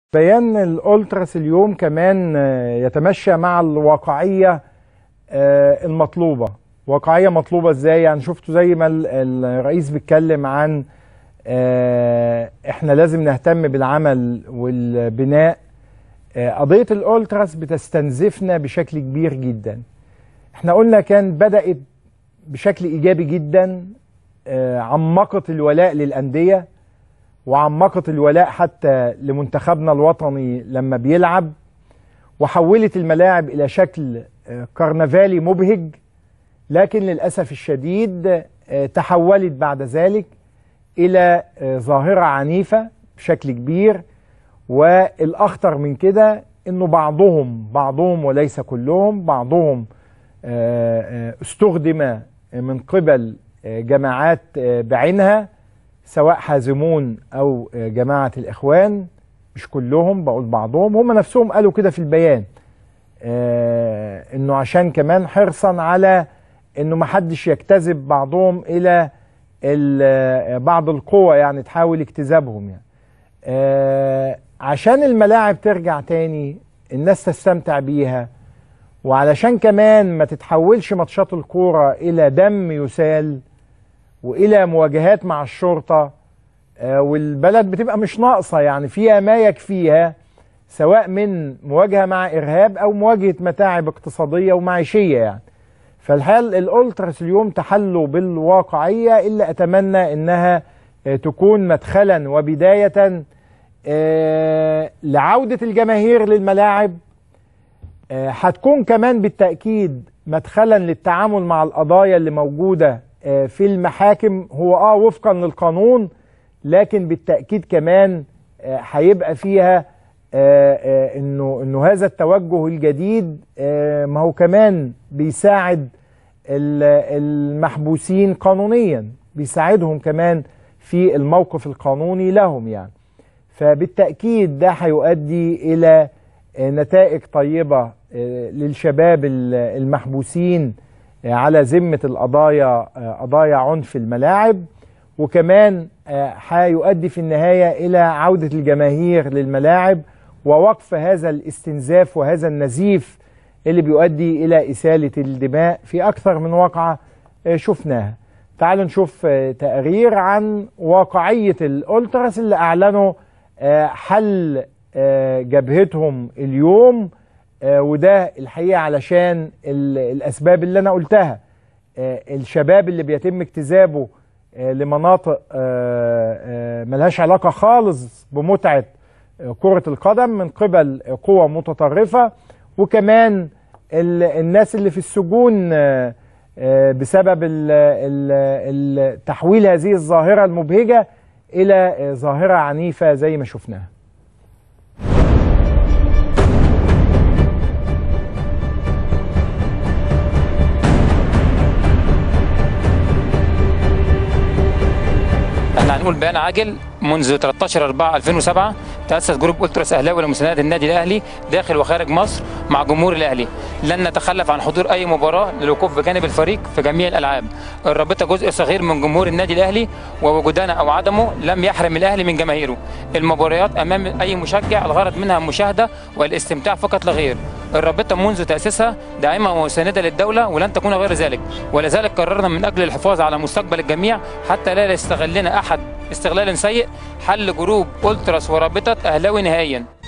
بيان الأولتراس اليوم كمان يتمشى مع الواقعية المطلوبة واقعية مطلوبة ازاي يعني شفتوا زي ما الرئيس بيتكلم عن احنا لازم نهتم بالعمل والبناء قضية الأولتراس بتستنزفنا بشكل كبير جدا احنا قلنا كان بدأت بشكل إيجابي جدا عمقت الولاء للأندية وعمقت الولاء حتى لمنتخبنا الوطني لما بيلعب وحولت الملاعب إلى شكل كرنفالي مبهج لكن للأسف الشديد تحولت بعد ذلك إلى ظاهرة عنيفة بشكل كبير والأخطر من كده أنه بعضهم بعضهم وليس كلهم بعضهم استخدم من قبل جماعات بعينها سواء حازمون او جماعه الاخوان مش كلهم بقول بعضهم هم نفسهم قالوا كده في البيان آه انه عشان كمان حرصا على انه ما حدش يجتذب بعضهم الى بعض القوى يعني تحاول اجتذابهم يعني آه عشان الملاعب ترجع تاني الناس تستمتع بيها وعلشان كمان ما تتحولش ماتشات الكوره الى دم يسال والى مواجهات مع الشرطه آه والبلد بتبقى مش ناقصه يعني فيها ما يكفيها سواء من مواجهه مع ارهاب او مواجهه متاعب اقتصاديه ومعيشيه يعني فالحقيقه الالتراس اليوم تحلوا بالواقعيه الا اتمنى انها آه تكون مدخلا وبدايه آه لعوده الجماهير للملاعب هتكون كمان بالتاكيد مدخلا للتعامل مع القضايا اللي موجوده في المحاكم هو اه وفقا للقانون لكن بالتاكيد كمان هيبقى فيها انه انه هذا التوجه الجديد ما هو كمان بيساعد المحبوسين قانونيا بيساعدهم كمان في الموقف القانوني لهم يعني فبالتاكيد ده هيؤدي الى نتائج طيبه للشباب المحبوسين على ذمة القضايا قضايا عنف الملاعب وكمان هيؤدي في النهاية إلى عودة الجماهير للملاعب ووقف هذا الاستنزاف وهذا النزيف اللي بيؤدي إلى إسالة الدماء في أكثر من واقعة شفناها تعالوا نشوف تقرير عن واقعية الأولتراس اللي أعلنوا حل جبهتهم اليوم آه وده الحقيقه علشان الاسباب اللي انا قلتها آه الشباب اللي بيتم اجتذابه آه لمناطق ملهاش علاقه خالص بمتعه كره القدم من قبل قوى متطرفه وكمان الناس اللي في السجون بسبب تحويل هذه الظاهره المبهجه الى ظاهره عنيفه زي ما شفناها احنا هنقول بيان عاجل منذ 13 4 2007 تأسس جروب ألتراس أهلاوي لمساندة النادي الأهلي داخل وخارج مصر مع جمهور الأهلي لن نتخلف عن حضور أي مباراة للوقوف بجانب الفريق في جميع الألعاب الرابطة جزء صغير من جمهور النادي الأهلي ووجودنا أو عدمه لم يحرم الأهلي من جماهيره المباريات أمام أي مشجع الغرض منها المشاهدة والاستمتاع فقط لا غير الرابطة منذ تأسيسها داعمة ومساندة للدولة ولن تكون غير ذلك ولذلك قررنا من أجل الحفاظ على مستقبل الجميع حتى لا يستغلنا أحد استغلال سيء حل جروب ألتراس ورابطة أهلاوي نهائيا